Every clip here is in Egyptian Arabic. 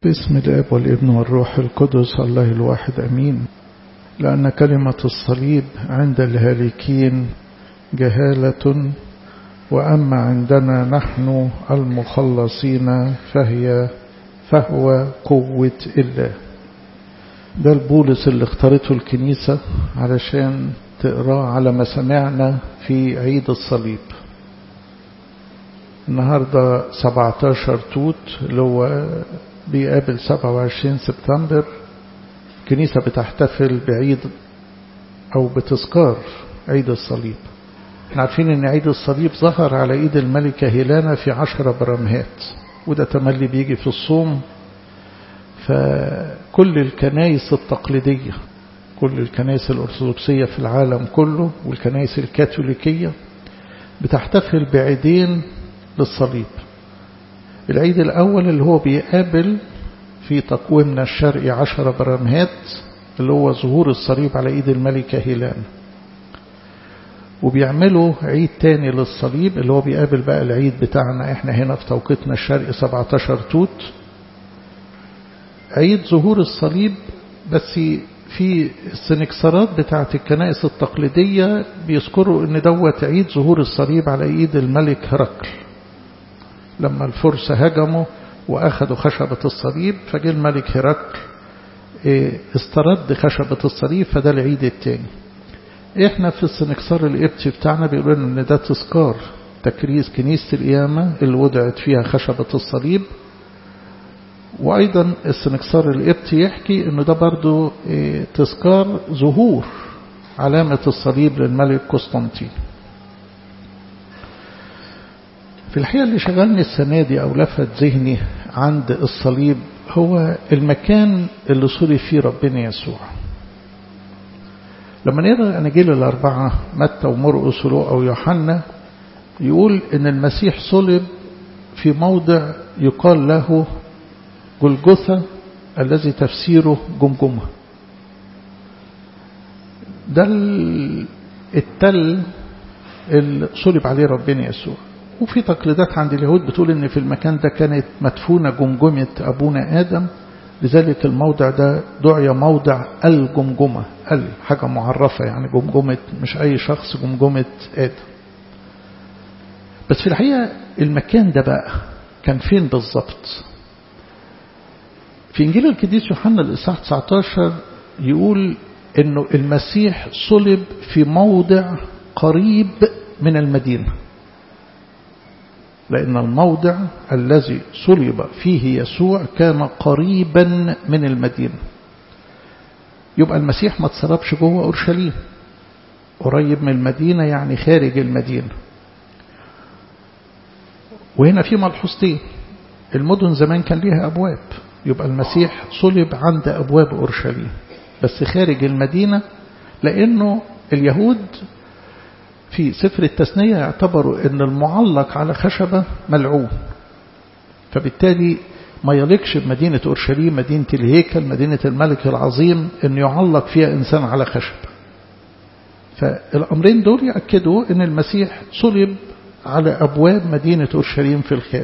باسم الاب والابن والروح القدس الله الواحد امين لان كلمه الصليب عند الهالكين جهاله واما عندنا نحن المخلصين فهي فهو قوه الله ده البولس اللي اختارته الكنيسه علشان تقراه على ما سمعنا في عيد الصليب النهاردة 17 توت اللي هو بيقابل 27 سبتمبر الكنيسة بتحتفل بعيد أو بتذكار عيد الصليب احنا عارفين ان عيد الصليب ظهر على ايد الملكة هيلانا في عشرة برمهات وده تملي بيجي في الصوم فكل الكنائس التقليدية كل الكنائس الأرثوذكسية في العالم كله والكنائس الكاثوليكية بتحتفل بعيدين للصليب العيد الأول اللي هو بيقابل في تقويمنا الشرقي عشر برمهات اللي هو ظهور الصليب على ايد الملكة هيلان وبيعملوا عيد تاني للصليب اللي هو بيقابل بقى العيد بتاعنا احنا هنا في توقيتنا الشرقي 17 توت عيد ظهور الصليب بس في السنكسارات بتاعت الكنائس التقليدية بيذكروا ان دوت عيد ظهور الصليب على ايد الملك هرقل لما الفرس هجموا واخذوا خشبة الصليب فجه الملك هرقل استرد خشبة الصليب فده العيد التاني احنا في السنكسار القبطي بتاعنا بيقولوا ان ده تذكار تكريس كنيسة القيامة اللي وضعت فيها خشبة الصليب وأيضا السنكسار القبطي يحكي أنه ده برضو تذكار ظهور علامة الصليب للملك قسطنطين في الحقيقة اللي شغلني السنة دي أو لفت ذهني عند الصليب هو المكان اللي صلب فيه ربنا يسوع لما نقرأ أناجيل الأربعة متى ومرقس ولوقا ويوحنا يقول إن المسيح صلب في موضع يقال له جلجثة الذي تفسيره جمجمة ده التل اللي صلب عليه ربنا يسوع وفي تقليدات عند اليهود بتقول ان في المكان ده كانت مدفونة جمجمة ابونا ادم لذلك الموضع ده دعي موضع الجمجمة ال حاجة معرفة يعني جمجمة مش اي شخص جمجمة ادم بس في الحقيقة المكان ده بقى كان فين بالظبط في إنجيل القديس يوحنا الإصحاح 19 يقول إنه المسيح صلب في موضع قريب من المدينة لأن الموضع الذي صلب فيه يسوع كان قريبا من المدينة يبقى المسيح ما اتصلبش جوه أورشليم قريب من المدينة يعني خارج المدينة وهنا في ملحوظتين المدن زمان كان ليها أبواب يبقى المسيح صلب عند أبواب أورشليم بس خارج المدينة لأنه اليهود في سفر التثنية يعتبروا أن المعلق على خشبة ملعون فبالتالي ما يليقش بمدينة أورشليم مدينة الهيكل مدينة الملك العظيم أن يعلق فيها إنسان على خشب فالأمرين دول يأكدوا أن المسيح صلب على أبواب مدينة أورشليم في الخارج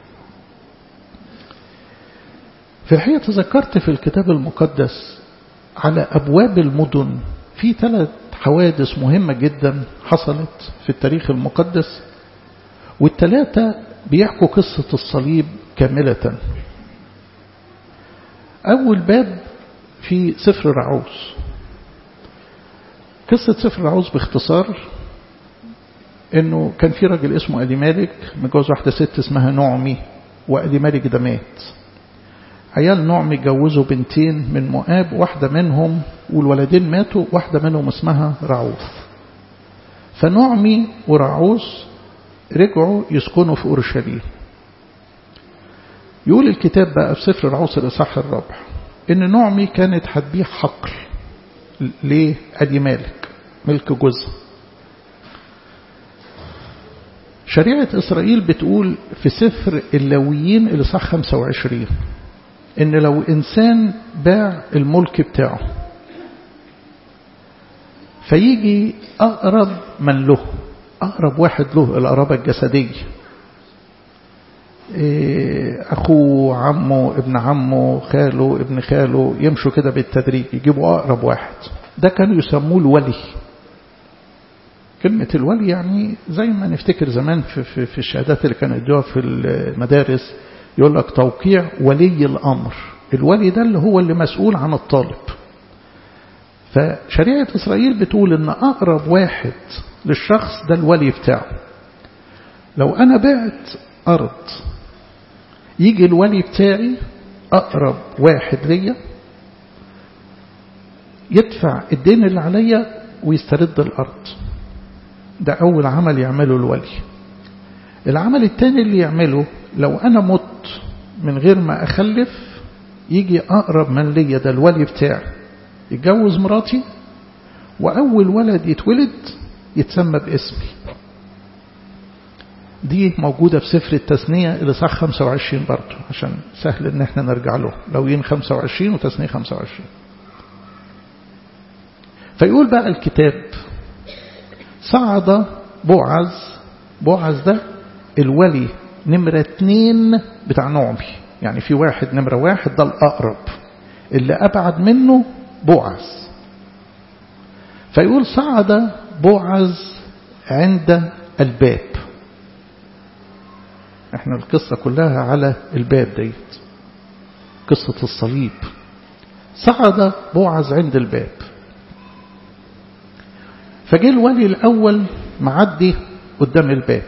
في الحقيقة تذكرت في الكتاب المقدس على أبواب المدن في ثلاث حوادث مهمة جدا حصلت في التاريخ المقدس والثلاثة بيحكوا قصة الصليب كاملة أول باب في سفر رعوز قصة سفر رعوز باختصار انه كان في راجل اسمه ادي مالك متجوز واحدة ست اسمها نعمي وادي مالك ده مات عيال نعم اتجوزوا بنتين من مؤاب واحدة منهم والولدين ماتوا واحدة منهم اسمها رعوف فنعمي ورعوس رجعوا يسكنوا في أورشليم يقول الكتاب بقى في سفر رعوس الإصحاح الرابع إن نعمي كانت هتبيع حقل لأدي مالك ملك جزء شريعة إسرائيل بتقول في سفر اللويين الإصحاح 25 ان لو انسان باع الملك بتاعه فيجي اقرب من له اقرب واحد له القرابة الجسدية أخوه عمه ابن عمه خاله ابن خاله يمشوا كده بالتدريج يجيبوا أقرب واحد ده كانوا يسموه الولي كلمة الولي يعني زي ما نفتكر زمان في, في, في الشهادات اللي كانوا يدوها في المدارس يقول لك توقيع ولي الأمر الولي ده اللي هو اللي مسؤول عن الطالب فشريعة إسرائيل بتقول إن أقرب واحد للشخص ده الولي بتاعه لو أنا بعت أرض يجي الولي بتاعي أقرب واحد ليا يدفع الدين اللي عليا ويسترد الأرض ده أول عمل يعمله الولي العمل الثاني اللي يعمله لو أنا مت من غير ما أخلف يجي أقرب من ليا ده الولي بتاعي يتجوز مراتي وأول ولد يتولد يتسمى باسمي دي موجودة في سفر التثنية اللي صح 25 برضه عشان سهل ان احنا نرجع له لوين 25 وتثنية 25 فيقول بقى الكتاب صعد بوعز بوعز ده الولي نمرة اتنين بتاع نعمي يعني في واحد نمرة واحد ده الأقرب اللي أبعد منه بوعز فيقول صعد بوعز عند الباب احنا القصة كلها على الباب ديت قصة الصليب صعد بوعز عند الباب فجاء الولي الأول معدي قدام الباب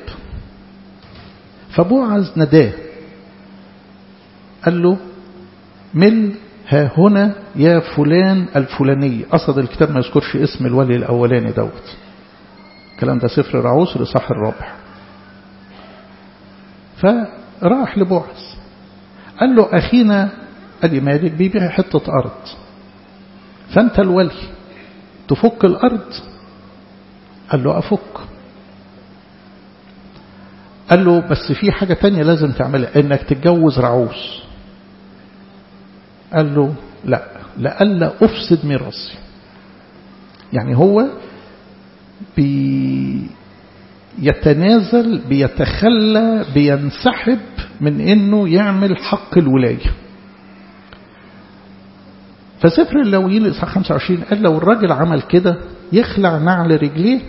فبوعز نداه قال له مل ها هنا يا فلان الفلاني قصد الكتاب ما يذكرش اسم الولي الأولاني دوت الكلام ده سفر رعوس لصح الرابع فراح لبوعز قال له أخينا أدي مالك بيبيع حتة أرض فأنت الولي تفك الأرض قال له أفك قال له بس في حاجة تانية لازم تعملها انك تتجوز رعوس قال له لا لألا أفسد ميراثي يعني هو بيتنازل بيتخلى بينسحب من انه يعمل حق الولاية فسفر اللويين الإصحاح 25 قال لو الراجل عمل كده يخلع نعل رجليه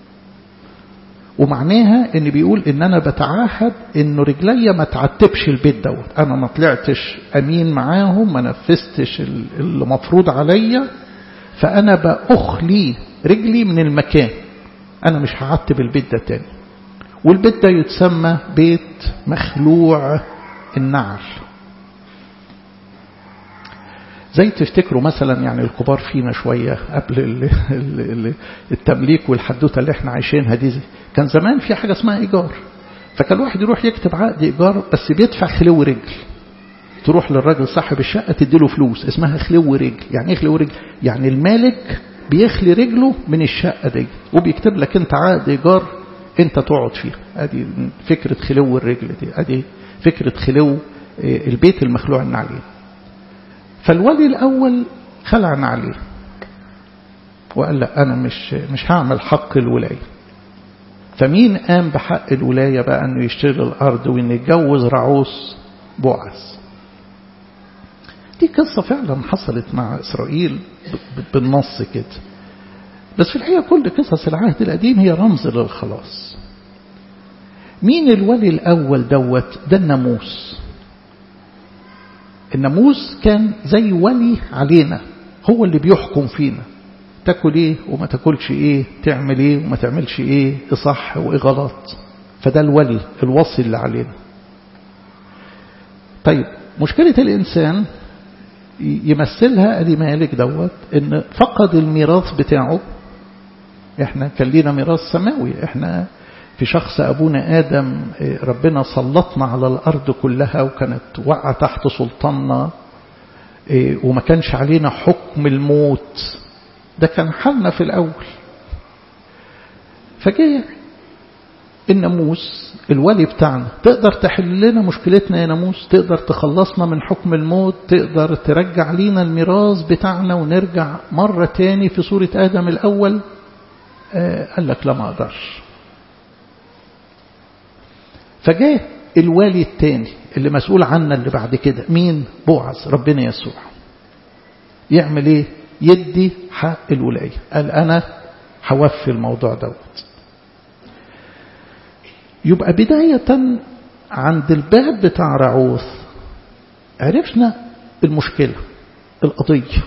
ومعناها ان بيقول ان انا بتعاهد ان رجليا ما تعتبش البيت دوت انا ما طلعتش امين معاهم ما نفذتش اللي مفروض عليا فانا باخلي رجلي من المكان انا مش هعتب البيت ده تاني والبيت ده يتسمى بيت مخلوع النعل زي تفتكروا مثلا يعني الكبار فينا شوية قبل التمليك والحدوتة اللي احنا عايشينها دي كان زمان في حاجة اسمها إيجار فكان الواحد يروح يكتب عقد إيجار بس بيدفع خلو رجل تروح للراجل صاحب الشقة تديله فلوس اسمها خلو رجل يعني ايه خلو رجل يعني المالك بيخلي رجله من الشقة دي وبيكتب لك انت عقد إيجار انت تقعد فيها ادي فكرة خلو الرجل دي ادي فكرة خلو البيت المخلوع النعلين فالولي الأول خلع عليه وقال لا أنا مش مش هعمل حق الولاية فمين قام بحق الولاية بقى أنه يشتري الأرض وأن يتجوز رعوس بوعز دي قصة فعلا حصلت مع إسرائيل بالنص كده بس في الحقيقة كل قصص العهد القديم هي رمز للخلاص مين الولي الأول دوت ده الناموس الناموس كان زي ولي علينا هو اللي بيحكم فينا تاكل ايه وما تاكلش ايه تعمل ايه وما تعملش ايه ايه صح وايه غلط فده الولي الوصي اللي علينا طيب مشكلة الإنسان يمثلها أدي مالك دوت إن فقد الميراث بتاعه إحنا كان لينا ميراث سماوي إحنا في شخص أبونا آدم ربنا سلطنا على الأرض كلها وكانت وقع تحت سلطاننا وما كانش علينا حكم الموت ده كان حالنا في الأول فجاء الناموس الولي بتاعنا تقدر تحل لنا مشكلتنا يا ناموس تقدر تخلصنا من حكم الموت تقدر ترجع لينا الميراث بتاعنا ونرجع مرة تاني في صورة آدم الأول آه قال لك لا ما أقدرش فجاء الوالي التاني اللي مسؤول عنا اللي بعد كده مين بوعز ربنا يسوع يعمل ايه يدي حق الولاية قال انا هوفي الموضوع دوت يبقى بداية عند الباب بتاع رعوث عرفنا المشكلة القضية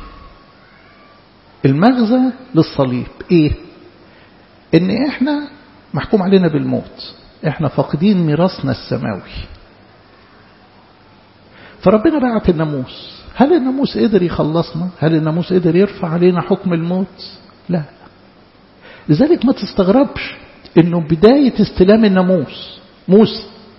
المغزى للصليب ايه ان احنا محكوم علينا بالموت احنا فاقدين ميراثنا السماوي فربنا بعت الناموس هل الناموس قدر يخلصنا هل الناموس قدر يرفع علينا حكم الموت لا لذلك ما تستغربش انه بداية استلام الناموس موسى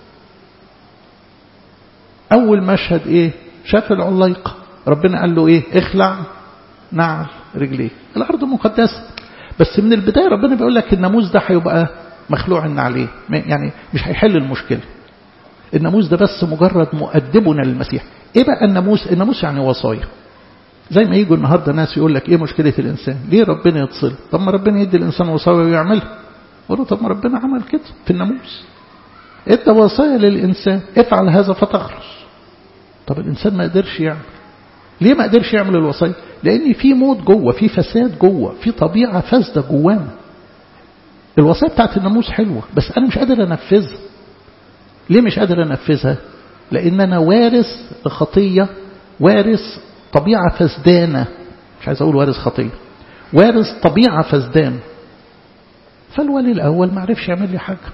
اول مشهد ايه شاف العليقة ربنا قال له ايه اخلع نعل رجليه الارض مقدسة بس من البداية ربنا بيقول لك الناموس ده هيبقى مخلوع عليه يعني مش هيحل المشكلة الناموس ده بس مجرد مؤدبنا للمسيح ايه بقى الناموس الناموس يعني وصايا زي ما يجوا النهارده ناس يقول لك ايه مشكلة الانسان ليه ربنا يتصل طب ما ربنا يدي الانسان وصايا ويعملها قولوا طب ما ربنا عمل كده في الناموس ادى وصايا للانسان افعل هذا فتخلص طب الانسان ما قدرش يعمل ليه ما قدرش يعمل الوصايا لان في موت جوه في فساد جوه في طبيعه فاسده جوانا الوصايا بتاعت الناموس حلوه بس انا مش قادر انفذها ليه مش قادر انفذها لان انا وارث خطيه وارث طبيعه فسدانه مش عايز اقول وارث خطيه وارث طبيعه فسدانه فالولي الاول ما عرفش يعمل لي حاجه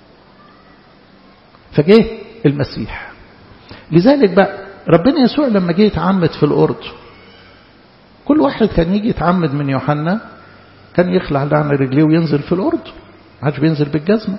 فجه المسيح لذلك بقى ربنا يسوع لما جه يتعمد في الأردن كل واحد كان يجي يتعمد من يوحنا كان يخلع لعن رجليه وينزل في الأردن ما حدش بينزل بالجزمة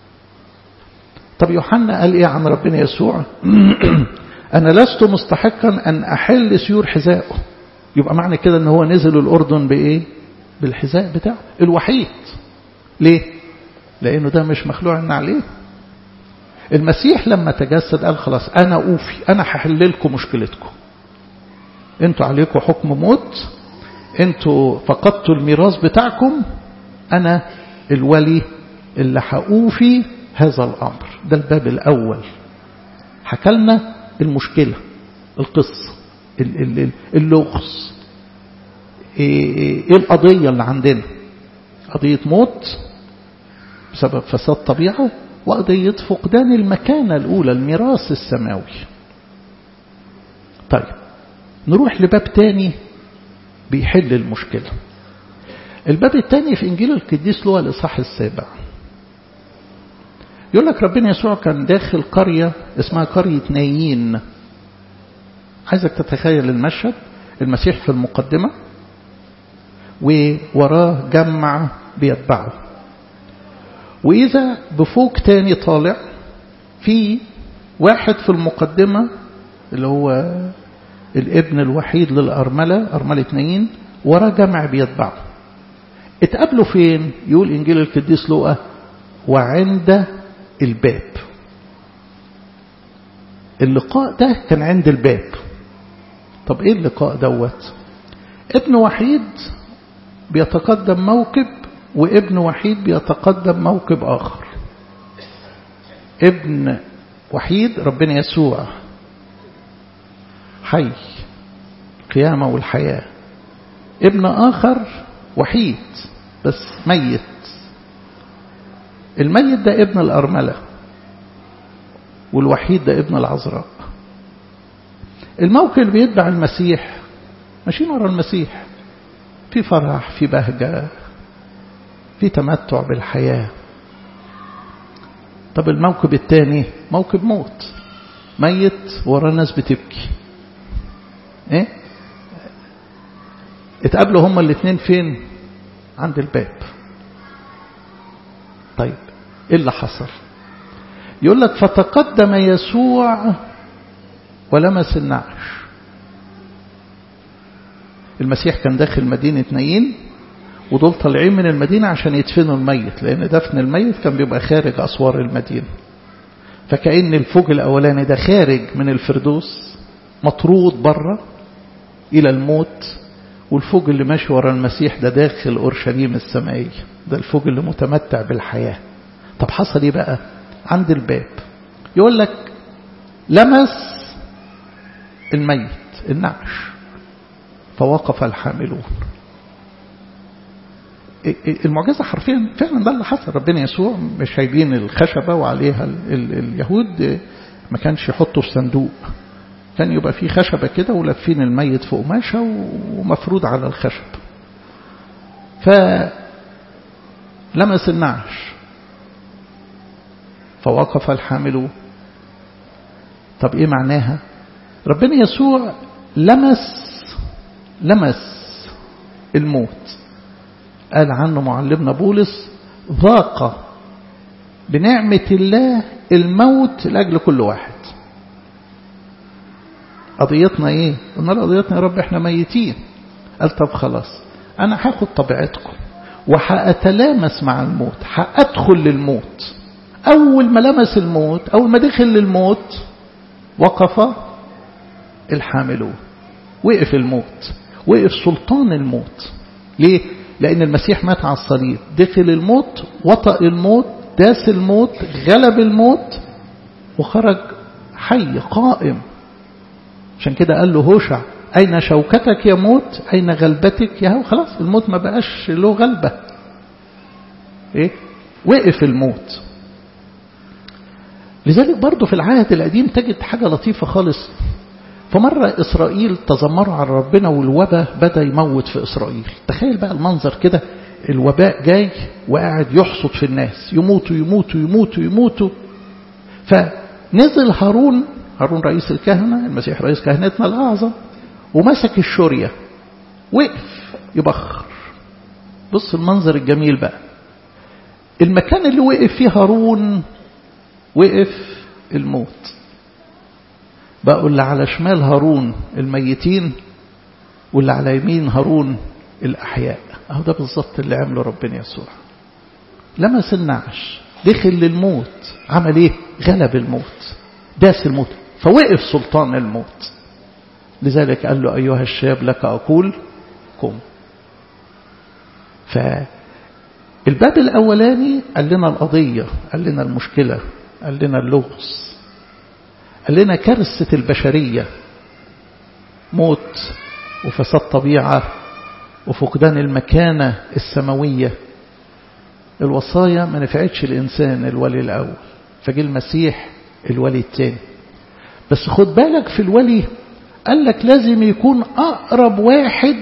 طب يوحنا قال ايه عن ربنا يسوع أنا لست مستحقا أن أحل سيور حذائه يبقى معنى كده أن هو نزل الأردن بإيه بالحذاء بتاعه الوحيد ليه لأنه ده مش مخلوع عليه المسيح لما تجسد قال خلاص أنا أوفي أنا هحل لكم مشكلتكم انتوا عليكم حكم موت انتوا فقدتوا الميراث بتاعكم أنا الولي اللي هأوفي هذا الأمر ده الباب الأول حكى لنا المشكلة القصة اللغز ايه القضية اللي عندنا قضية موت بسبب فساد طبيعة وقضية فقدان المكانة الأولى الميراث السماوي طيب نروح لباب تاني بيحل المشكلة الباب الثاني في إنجيل القديس لوقا الإصحاح السابع يقول لك ربنا يسوع كان داخل قرية اسمها قرية نايين عايزك تتخيل المشهد المسيح في المقدمة ووراه جمع بيتبعه وإذا بفوق تاني طالع في واحد في المقدمة اللي هو الابن الوحيد للأرملة أرملة نايين وراه جمع بيتبعه اتقابلوا فين يقول إنجيل القديس لوقا وعند الباب اللقاء ده كان عند الباب طب ايه اللقاء دوت ابن وحيد بيتقدم موكب وابن وحيد بيتقدم موكب آخر ابن وحيد ربنا يسوع حي قيامة والحياة ابن آخر وحيد بس ميت الميت ده ابن الأرملة والوحيد ده ابن العذراء الموكب اللي بيتبع المسيح ماشيين ورا المسيح في فرح في بهجة في تمتع بالحياة طب الموكب الثاني موكب موت ميت ورا ناس بتبكي ايه اتقابلوا هما الاثنين فين عند الباب طيب ايه اللي حصل يقول لك فتقدم يسوع ولمس النعش المسيح كان داخل مدينة نايين ودول طالعين من المدينة عشان يدفنوا الميت لأن دفن الميت كان بيبقى خارج أسوار المدينة فكأن الفوج الأولاني ده خارج من الفردوس مطرود بره إلى الموت والفوج اللي ماشي ورا المسيح ده داخل أورشليم السمائية ده الفوج اللي متمتع بالحياة طب حصل إيه بقى عند الباب يقول لك لمس الميت النعش فوقف الحاملون المعجزة حرفيا فعلا ده اللي حصل ربنا يسوع مش جايبين الخشبة وعليها ال ال اليهود ما كانش يحطوا في صندوق كان يبقى فيه خشبة كده ولافين الميت في قماشة ومفروض على الخشب فلمس النعش فوقف الحاملون طب ايه معناها ربنا يسوع لمس لمس الموت قال عنه معلمنا بولس ذاق بنعمة الله الموت لأجل كل واحد قضيتنا ايه قلنا له قضيتنا يا رب احنا ميتين قال طب خلاص انا هاخد طبيعتكم وهأتلامس مع الموت هأدخل للموت اول ما لمس الموت اول ما دخل للموت وقف الحاملون وقف الموت وقف سلطان الموت ليه لأن المسيح مات على الصليب دخل الموت وطأ الموت داس الموت غلب الموت وخرج حي قائم عشان كده قال له هوشع أين شوكتك يا موت أين غلبتك يا هو خلاص الموت ما بقاش له غلبة إيه وقف الموت لذلك برضه في العهد القديم تجد حاجة لطيفة خالص فمرة إسرائيل تذمروا على ربنا والوباء بدأ يموت في إسرائيل تخيل بقى المنظر كده الوباء جاي وقاعد يحصد في الناس يموتوا يموتوا يموتوا يموتوا فنزل هارون هارون رئيس الكهنة المسيح رئيس كهنتنا الأعظم ومسك الشورية وقف يبخر بص المنظر الجميل بقى المكان اللي وقف فيه هارون وقف الموت بقوا اللي على شمال هارون الميتين واللي على يمين هارون الأحياء أهو ده بالظبط اللي عمله ربنا يسوع لمس النعش دخل للموت عمل ايه غلب الموت داس الموت فوقف سلطان الموت لذلك قال له أيها الشاب لك أقول قم فالباب الأولاني قال لنا القضية قال لنا المشكلة قال لنا اللغز قال لنا كارثة البشرية موت وفساد طبيعة وفقدان المكانة السماوية الوصايا ما نفعتش الإنسان الولي الأول فجي المسيح الولي الثاني بس خد بالك في الولي قال لك لازم يكون أقرب واحد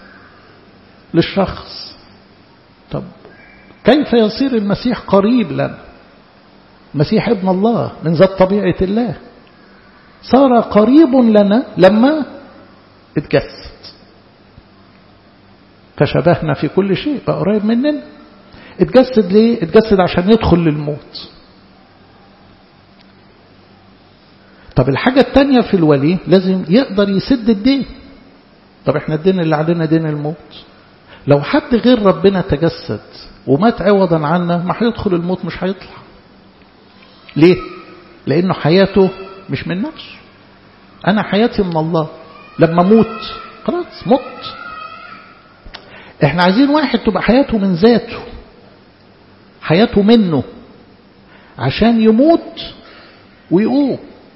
للشخص طب كيف يصير المسيح قريب لنا المسيح ابن الله من ذات طبيعة الله صار قريب لنا لما اتجسد فشبهنا في كل شيء بقى قريب مننا اتجسد ليه اتجسد عشان يدخل للموت طب الحاجة التانية في الولي لازم يقدر يسد الدين طب احنا الدين اللي علينا دين الموت لو حد غير ربنا تجسد ومات عوضا عنا ما هيدخل الموت مش هيطلع ليه لانه حياته مش من نفسه انا حياتي من الله لما موت خلاص مت احنا عايزين واحد تبقى حياته من ذاته حياته منه عشان يموت ويقوم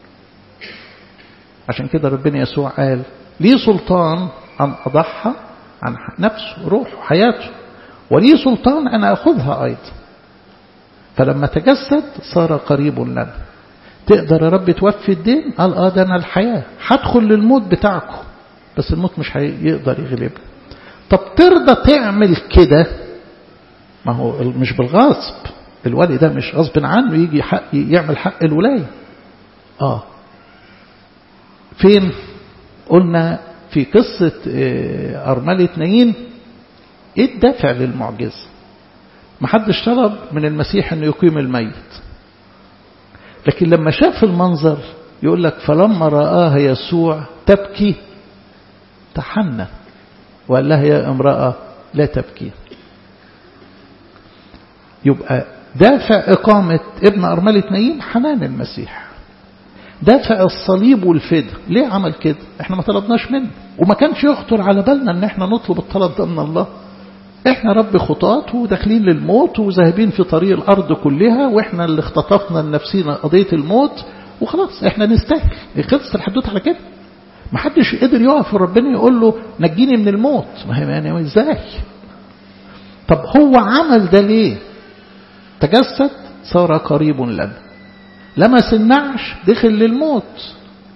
عشان كده ربنا يسوع قال لي سلطان أن أضحى عن نفسه روحه حياته ولي سلطان أن أخذها أيضا فلما تجسد صار قريب لنا تقدر يا رب توفي الدين قال اه ده انا الحياة هدخل للموت بتاعكم بس الموت مش هيقدر يغلبني طب ترضى تعمل كده ما هو مش بالغصب الولي ده مش غصب عنه يجي حق يعمل حق الولاية اه فين قلنا في قصة أرملة نايين ايه الدافع للمعجزة محدش طلب من المسيح انه يقيم الميت لكن لما شاف المنظر يقول لك فلما رآها يسوع تبكي تحنى وقال لها يا امرأة لا تبكي يبقى دافع إقامة ابن أرملة نايين حنان المسيح دافع الصليب والفدى ليه عمل كده احنا ما طلبناش منه وما كانش يخطر على بالنا ان احنا نطلب الطلب ده من الله احنا رب خطاط وداخلين للموت وذاهبين في طريق الارض كلها واحنا اللي اختطفنا لنفسنا قضيه الموت وخلاص احنا نستاهل خلصت الحدوته على كده ما حدش قدر يقف ربنا يقول له نجيني من الموت ما هي يعني ازاي طب هو عمل ده ليه تجسد صار قريب لنا لمس النعش دخل للموت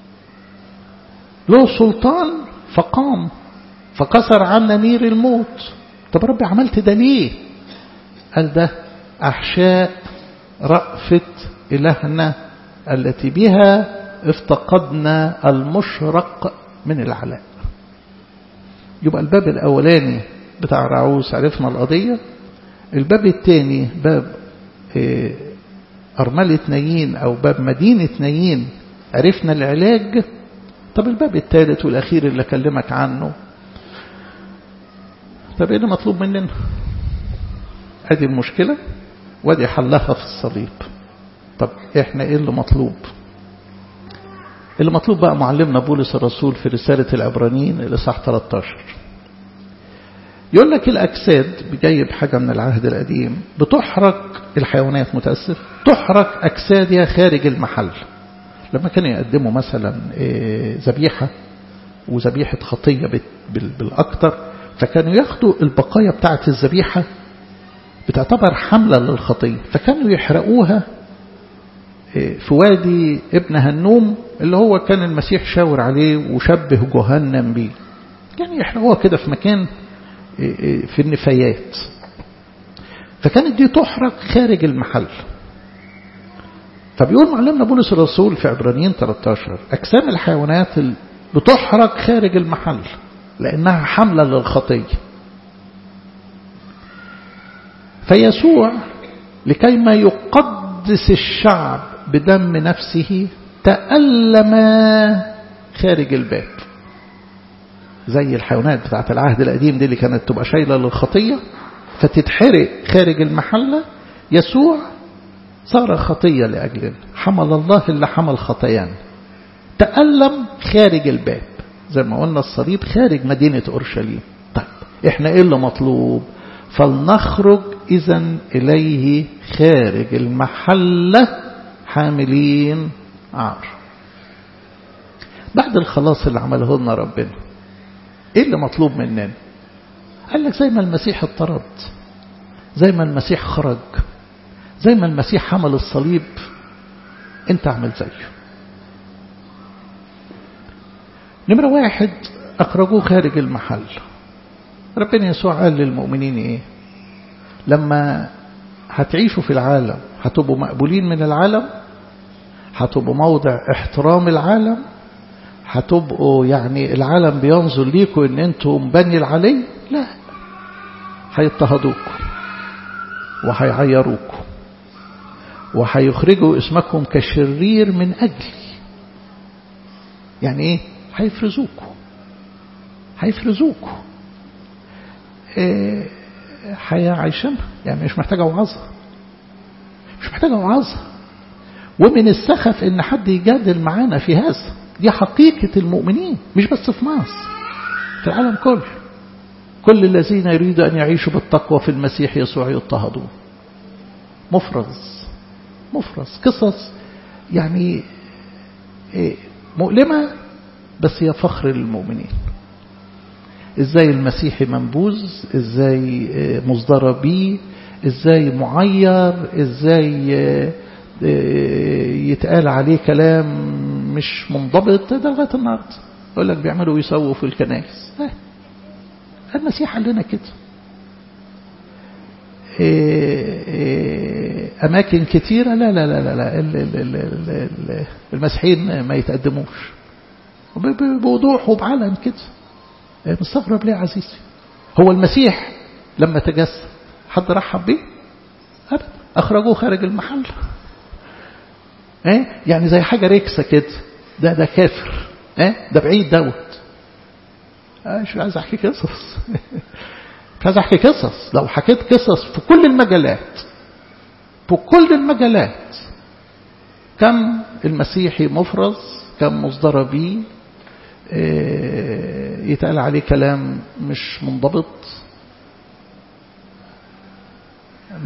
له سلطان فقام فكسر عنا نير الموت طب ربي عملت ده ليه قال ده أحشاء رأفة إلهنا التي بها افتقدنا المشرق من العلاء يبقى الباب الأولاني بتاع رعوس عرفنا القضية الباب الثاني باب أرملة نايين أو باب مدينة نايين عرفنا العلاج طب الباب الثالث والأخير اللي أكلمك عنه طب إيه اللي مطلوب مننا أدي المشكلة وادي حلها في الصليب طب إحنا إيه اللي مطلوب اللي مطلوب بقى معلمنا بولس الرسول في رسالة العبرانيين الإصحاح 13 يقول لك الأجساد بجايب حاجة من العهد القديم بتحرق الحيوانات متأسف تحرق أجسادها خارج المحل لما كانوا يقدموا مثلا ذبيحة وذبيحة خطية بالأكثر فكانوا ياخدوا البقايا بتاعة الذبيحة بتعتبر حملة للخطية فكانوا يحرقوها في وادي ابن هنوم اللي هو كان المسيح شاور عليه وشبه جهنم بيه يعني يحرقوها كده في مكان في النفايات فكانت دي تحرق خارج المحل فبيقول معلمنا بولس الرسول في عبرانيين 13 أجسام الحيوانات بتحرق خارج المحل لأنها حملة للخطية فيسوع لكي ما يقدس الشعب بدم نفسه تألم خارج الباب زي الحيوانات بتاعت العهد القديم دي اللي كانت تبقى شايلة للخطية فتتحرق خارج المحلة يسوع صار خطية لأجلنا حمل الله اللي حمل خطيان تألم خارج الباب زي ما قلنا الصليب خارج مدينة أورشليم طيب احنا ايه اللي مطلوب فلنخرج إذا إليه خارج المحلة حاملين عار بعد الخلاص اللي عمله لنا ربنا ايه اللي مطلوب مننا قال لك زي ما المسيح اضطرد زي ما المسيح خرج زي ما المسيح حمل الصليب انت اعمل زيه نمرة واحد أخرجوه خارج المحل ربنا يسوع قال للمؤمنين إيه لما هتعيشوا في العالم هتبقوا مقبولين من العالم هتبقوا موضع احترام العالم هتبقوا يعني العالم بينظر ليكم ان انتم بني العلي لا هيضطهدوكم وهيعيروكم وهيخرجوا اسمكم كشرير من أجلي يعني ايه هيفرزوكوا هيفرزوكوا إيه حياة عايشينها يعني مش محتاجة وعظة مش محتاجة وعظة ومن السخف ان حد يجادل معانا في هذا دي حقيقة المؤمنين مش بس في مصر في العالم كله كل الذين يريدوا أن يعيشوا بالتقوى في المسيح يسوع يضطهدون مفرز مفرز قصص يعني مؤلمة بس هي فخر للمؤمنين ازاي المسيحي منبوذ ازاي مصدر بيه ازاي معير ازاي يتقال عليه كلام مش منضبط ده لغايه النهارده يقول لك بيعملوا ويسووا في الكنائس المسيح قال لنا كده أماكن كتيرة لا لا لا لا, لا المسيحيين ما يتقدموش بوضوح وبعلن كده مستغرب ليه يا عزيزي هو المسيح لما تجسد حد رحب بيه أبدا أخرجوه خارج المحل ايه يعني زي حاجة ريكسة كده ده ده كافر ايه ده بعيد دوت مش عايز احكي قصص مش عايز احكي قصص لو حكيت قصص في كل المجالات في كل المجالات كم المسيحي مفرز كم مصدر بيه يتقال عليه كلام مش منضبط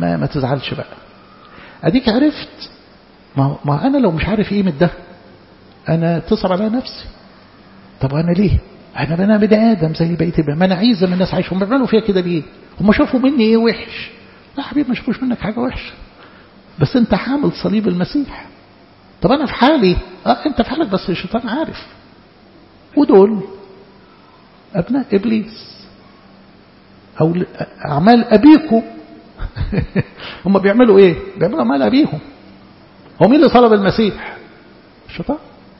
ما, ما تزعلش بقى اديك عرفت ما, ما انا لو مش عارف قيمه ده انا تصعب على نفسي طب انا ليه انا بنا بني ادم زي بقيه البني ما انا عايز زي ما الناس عايشه هم بيعملوا فيها كده ليه هم شافوا مني ايه وحش لا حبيبي ما شافوش منك حاجه وحشه بس انت حامل صليب المسيح طب انا في حالي اه انت في حالك بس الشيطان عارف ودول ابناء ابليس او اعمال ابيكم هم بيعملوا ايه بيعملوا اعمال ابيهم هو مين اللي طلب المسيح الشيطان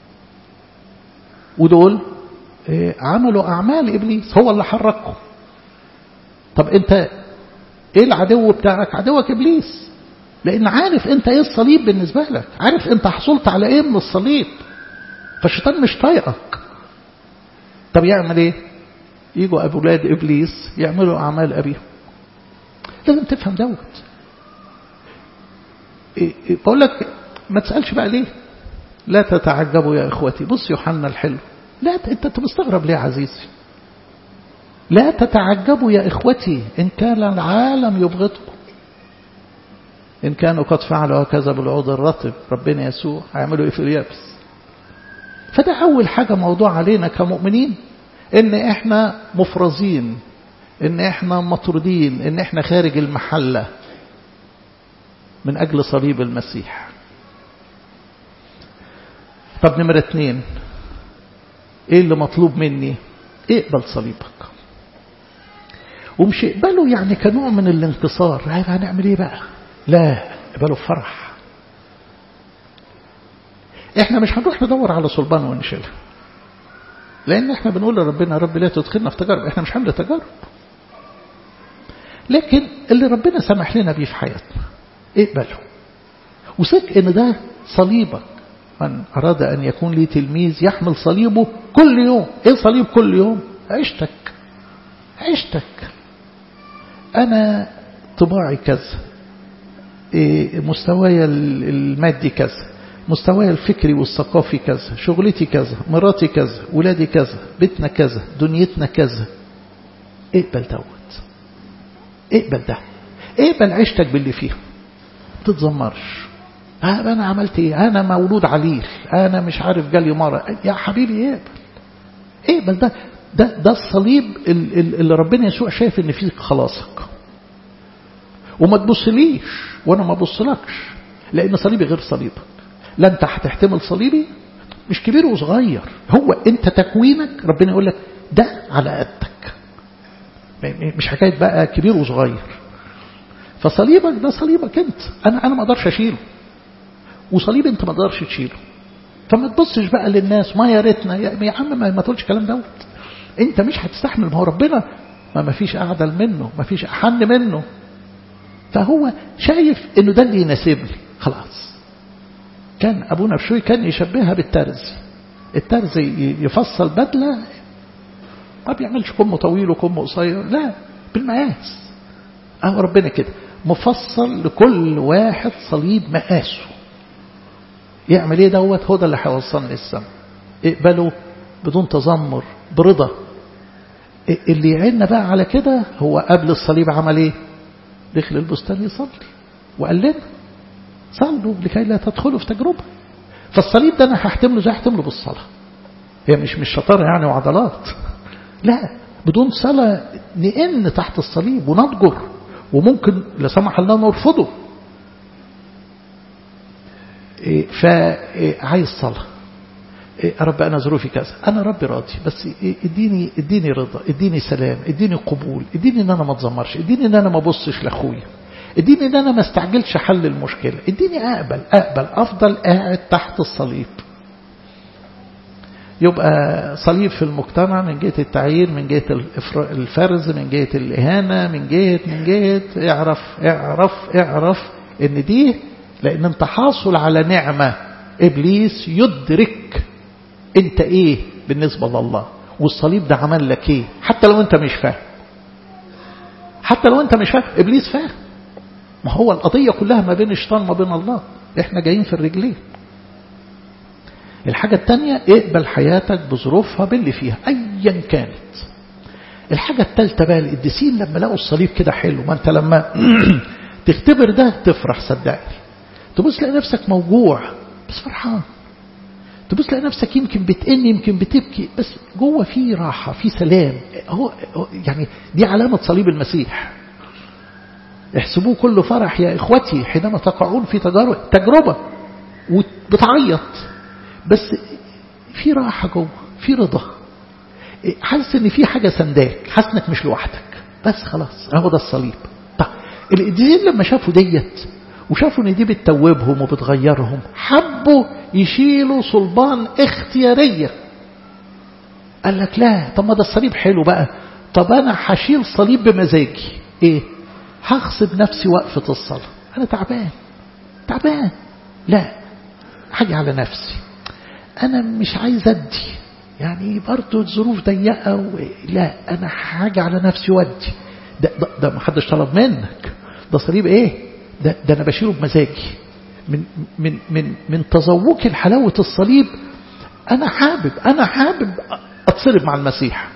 ودول عملوا أعمال إبليس هو اللي حركهم طب أنت إيه العدو بتاعك عدوك إبليس لأن عارف أنت إيه الصليب بالنسبة لك عارف أنت حصلت على إيه من الصليب فالشيطان مش طايقك طب يعمل إيه يجوا أولاد إبليس يعملوا أعمال أبيهم لازم تفهم دوت إيه إيه بقول لك ما تسألش بقى ليه لا تتعجبوا يا إخوتي بص يوحنا الحلو لا أنت مستغرب ليه عزيزي لا تتعجبوا يا إخوتي إن كان العالم يبغضكم إن كانوا قد فعلوا هكذا بالعود الرطب ربنا يسوع هيعملوا إيه في اليابس فده أول حاجة موضوع علينا كمؤمنين إن إحنا مفرزين إن إحنا مطرودين إن إحنا خارج المحلة من أجل صليب المسيح طب نمرة اتنين ايه اللي مطلوب مني اقبل صليبك ومش اقبله يعني كنوع من الانتصار هنعمل ايه بقى لا اقبله بفرح احنا مش هنروح ندور على صلبان ونشيلها لان احنا بنقول لربنا يا رب لا تدخلنا في تجارب احنا مش عامل تجارب لكن اللي ربنا سمح لنا بيه في حياتنا اقبله وثق ان ده صليبك من أراد أن يكون لي تلميذ يحمل صليبه كل يوم إيه صليب كل يوم عشتك عشتك أنا طباعي كذا إيه مستواي المادي كذا مستواي الفكري والثقافي كذا شغلتي كذا مراتي كذا ولادي كذا بيتنا كذا دنيتنا كذا اقبل دوت اقبل ده اقبل عيشتك باللي فيها ما تتذمرش أنا عملت إيه أنا مولود عليل أنا مش عارف جالي مرة يا حبيبي اقبل اقبل ده ده ده الصليب اللي ربنا يسوع شايف ان فيه خلاصك وما تبصليش وانا ما بصلكش لان صليبي غير صليبك لا انت هتحتمل صليبي مش كبير وصغير هو انت تكوينك ربنا يقول لك ده على قدك مش حكايه بقى كبير وصغير فصليبك ده صليبك انت انا انا ما اقدرش اشيله وصليب انت ما تقدرش تشيله فما تبصش بقى للناس ما يا ريتنا يا عم ما, ما تقولش الكلام دوت انت مش هتستحمل ما هو ربنا ما ما فيش اعدل منه ما فيش احن منه فهو شايف انه ده اللي يناسبني خلاص كان ابونا بشوي كان يشبهها بالترزي الترزي يفصل بدله ما بيعملش كم طويل وكم قصير لا بالمقاس اهو ربنا كده مفصل لكل واحد صليب مقاسه يعمل ايه دوت هو ده اللي هيوصلني السماء اقبله بدون تذمر برضا اللي يعيننا بقى على كده هو قبل الصليب عمل ايه دخل البستان يصلي وقال لنا صلوا لكي لا تدخلوا في تجربة فالصليب ده انا هحتمله زي هحتمله بالصلاة هي مش مش شطارة يعني وعضلات لا بدون صلاة نئن تحت الصليب ونضجر وممكن لا سمح الله نرفضه فعايز صلاة يا رب أنا ظروفي كذا أنا ربي راضي بس اديني اديني رضا اديني سلام اديني قبول اديني ان انا ما اتذمرش اديني ان انا ما ابصش لاخويا اديني ان انا ما استعجلش حل المشكلة اديني اقبل اقبل افضل قاعد تحت الصليب يبقى صليب في المجتمع من جهة التعيين من جهة الفرز من جهة الإهانة من جهة من جهة اعرف اعرف اعرف ان دي لأن انت حاصل على نعمة إبليس يدرك انت ايه بالنسبة لله والصليب ده عمل لك ايه حتى لو انت مش فاهم حتى لو انت مش فاهم إبليس فاهم ما هو القضية كلها ما بين الشيطان وما بين الله احنا جايين في الرجلين الحاجة التانية اقبل حياتك بظروفها باللي فيها ايا كانت الحاجة التالتة بقى القديسين لما لقوا الصليب كده حلو ما انت لما تختبر ده تفرح صدقني تبص تلاقي نفسك موجوع بس فرحان تبص تلاقي نفسك يمكن بتئن يمكن بتبكي بس جوه في راحة في سلام هو يعني دي علامة صليب المسيح احسبوه كل فرح يا إخوتي حينما تقعون في تجارب تجربة وبتعيط بس في راحة جوه في رضا حاسس ان في حاجة سنداك حاسس انك مش لوحدك بس خلاص اهو ده الصليب طيب القديسين لما شافوا ديت وشافوا ان دي بتتوبهم وبتغيرهم حبوا يشيلوا صلبان اختيارية قال لك لا طب ما ده الصليب حلو بقى طب انا هشيل صليب بمزاجي ايه هغصب نفسي وقفة الصلاة انا تعبان تعبان لا حاجة على نفسي انا مش عايز ادي يعني برضه الظروف ضيقة و... لا انا حاجة على نفسي ودي ده, ده, ده محدش طلب منك ده صليب ايه ده, ده انا بشيله بمزاجي من من من من تذوقي لحلاوة الصليب انا حابب انا حابب اتصلب مع المسيح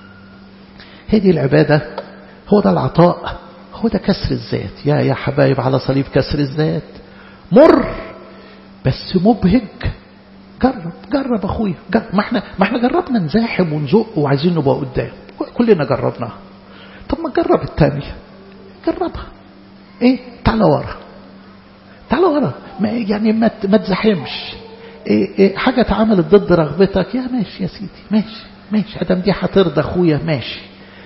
هذه العبادة هو ده العطاء هو ده كسر الذات يا يا حبايب على صليب كسر الذات مر بس مبهج جرب جرب اخويا جرب ما احنا ما احنا جربنا نزاحم ونزق وعايزين نبقى قدام كلنا جربناها طب ما جرب الثانيه جربها ايه تعالى ورا تعالى ورا ما يعني ما ما تزاحمش إيه إيه حاجه اتعملت ضد رغبتك يا ماشي يا سيدي ماشي ماشي ادم دي هترضى اخويا ماشي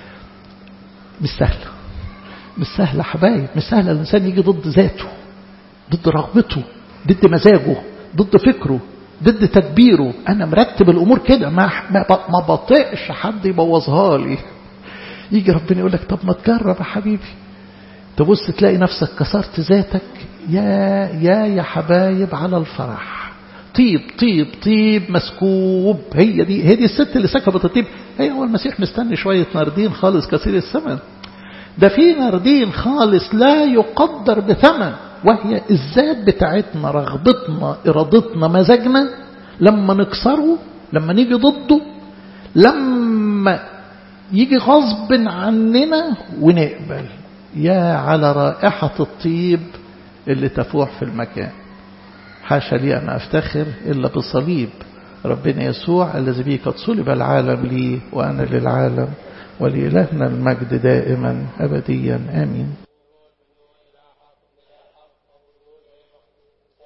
مش سهله مش سهله حبايب مش سهله الانسان يجي ضد ذاته ضد رغبته ضد مزاجه ضد فكره ضد تدبيره انا مرتب الامور كده ما ما بطيقش حد يبوظها لي يجي ربنا يقول لك طب ما تجرب يا حبيبي تبص تلاقي نفسك كسرت ذاتك يا يا يا حبايب على الفرح طيب طيب طيب مسكوب هي دي هي دي الست اللي سكبت الطيب هي هو المسيح مستني شويه ناردين خالص كثير الثمن ده في ناردين خالص لا يقدر بثمن وهي الذات بتاعتنا رغبتنا إرادتنا مزاجنا لما نكسره لما نيجي ضده لما يجي غصب عننا ونقبل يا على رائحة الطيب اللي تفوح في المكان حاشا لي أن أفتخر إلا بصليب ربنا يسوع الذي به قد صلب العالم لي وأنا للعالم ولإلهنا المجد دائما أبديا آمين